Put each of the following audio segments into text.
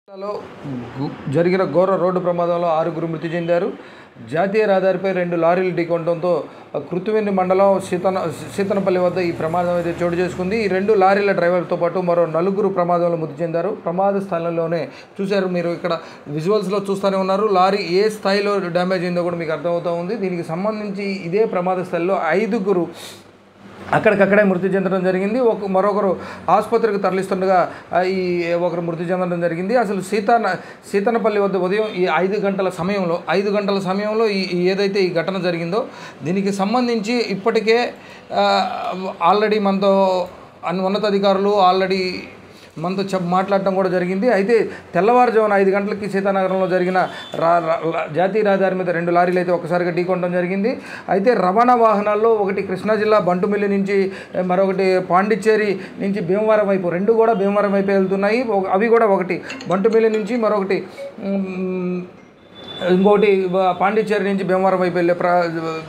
లో గు- జరిగిన ఘోర రోడ్డు ప్రమాదంలో ఆరుగురు మృతి చెందారు జాతీయ రహదారిపై రెండు లారీలు ఢీకొనడంతో కృతువెన్ని మండలం సీతన సీతనపల్లి వద్ద ఈ ప్రమాదం అయితే చోటు చేసుకుంది ఈ రెండు లారీల డ్రైవర్తో పాటు మరో నలుగురు ప్రమాదంలో మృతి చెందారు ప్రమాద స్థలంలోనే చూశారు మీరు ఇక్కడ విజువల్స్లో చూస్తూనే ఉన్నారు లారీ ఏ స్థాయిలో డ్యామేజ్ అయిందో కూడా మీకు అర్థమవుతూ ఉంది దీనికి సంబంధించి ఇదే ప్రమాద స్థలంలో ఐదుగురు అక్కడికక్కడే మృతి చెందడం జరిగింది ఒక మరొకరు ఆసుపత్రికి తరలిస్తుండగా ఆ, ఈ ఒకరు మృతి చెందడం జరిగింది అసలు సీతాన సీతనపల్లి వద్ద ఉదయం ఈ ఐదు గంటల సమయంలో ఐదు గంటల సమయంలో ఈ ఈ ఏదైతే ఈ ఘటన జరిగిందో దీనికి సంబంధించి ఇప్పటికే ఆ, ఆల్రెడీ మనతో అన్ ఉన్నతాధికారులు ఆల్రెడీ మనతో చెప్ మాట్లాడటం కూడా జరిగింది అయితే తెల్లవారుజామున ఐదు గంటలకి సీతానగరంలో జరిగిన రా రా- లా- జాతీయ రహదారి మీద రెండు లారీలు అయితే ఒకసారిగా ఢీకొనడం జరిగింది అయితే రవాణా వాహనాల్లో ఒకటి కృష్ణా జిల్లా బంటుమిల్లి నుంచి ఏ, మరొకటి పాండిచ్చేరి నుంచి భీమవరం వైపు రెండు కూడా భీమవరం వైపు వెళ్తున్నాయి ఒక- అవి కూడా ఒకటి బంటుమిల్లి నుంచి మరొకటి మ్, ఇంకోటి వ- పాండిచ్చేరి నుంచి భీమవరం వైపు వెళ్ళే ప్ర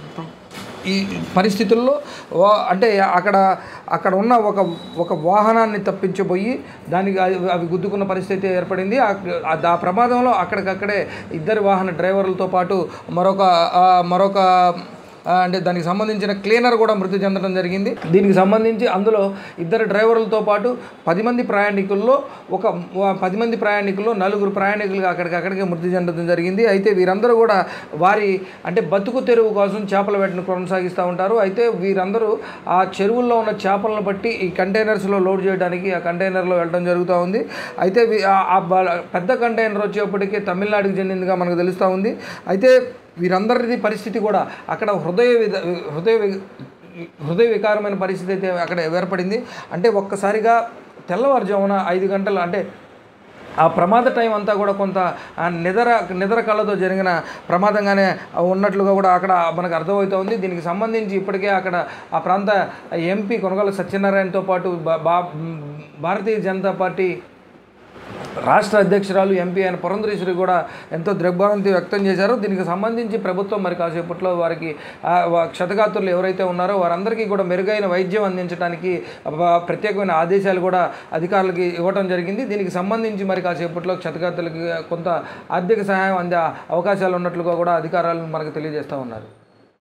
ఈ పరిస్థితుల్లో వా- అంటే అక్కడ అక్కడ ఉన్న ఒక ఒక వాహనాన్ని తప్పించబోయి దానికి అవి అవి గుద్దుకున్న పరిస్థితి ఏర్పడింది ఆ- ఆ- ఆ ప్రమాదంలో అక్కడికక్కడే ఇద్దరు వాహన డ్రైవర్లతో పాటు మరొక ఆ, మరొక ఆ, అంటే దానికి సంబంధించిన క్లీనర్ కూడా మృతి చెందడం జరిగింది దీనికి సంబంధించి అందులో ఇద్దరు డ్రైవర్లతో పాటు పది మంది ప్రయాణికుల్లో ఒక వ- పది మంది ప్రయాణికుల్లో నలుగురు ప్రయాణికులుగా అక్కడికక్కడికే మృతి చెందడం జరిగింది అయితే వీరందరూ కూడా వారి అంటే బతుకు తెరువు కోసం చేపల వేటను కొనసాగిస్తూ ఉంటారు అయితే వీరందరూ ఆ చెరువుల్లో ఉన్న చేపలను బట్టి ఈ కంటైనర్స్లో లోడ్ చేయడానికి ఆ కంటైనర్లో వెళ్ళడం జరుగుతూ ఉంది అయితే వీ- ఆ- ఆ బ- పెద్ద కంటైనర్ వచ్చేప్పటికీ తమిళనాడుకి చెందిందిగా మనకు తెలుస్తూ ఉంది అయితే వీరందరిది పరిస్థితి కూడా అక్కడ హృదయ విద- హృదయ వి- హృదయ వికారమైన పరిస్థితి అయితే అక్కడ ఏర్పడింది అంటే ఒక్కసారిగా తెల్లవారుజామున ఐదు గంటలు అంటే ఆ ప్రమాద టైం అంతా కూడా కొంత ఆ నిద్ర నిద్ర కళ్ళతో జరిగిన ప్రమాదంగానే ఉన్నట్లుగా కూడా అక్కడ మనకు అర్థమవుతోంది దీనికి సంబంధించి ఇప్పటికే అక్కడ ఆ ప్రాంత ఎంపీ కొనగల సత్యనారాయణతో పాటు బా- బా భారతీయ జనతా పార్టీ రాష్ట్ర అధ్యక్షురాలు ఎంపీ అయిన పురంధరేశ్వరి కూడా ఎంతో దృగ్భాంతి వ్యక్తం చేశారు దీనికి సంబంధించి ప్రభుత్వం మరి కాసేపట్లో వారికి ఆ, వా- క్షతగాత్రులు ఎవరైతే ఉన్నారో వారందరికీ కూడా మెరుగైన వైద్యం అందించడానికి ఆ, ప్రత్యేకమైన ఆదేశాలు కూడా అధికారులకి ఇవ్వడం జరిగింది దీనికి సంబంధించి మరి కాసేపట్లో క్షతగాత్రులకి కొంత ఆర్థిక సహాయం అందే అవకాశాలు ఉన్నట్లుగా కూడా అధికారులు మనకు తెలియజేస్తూ ఉన్నారు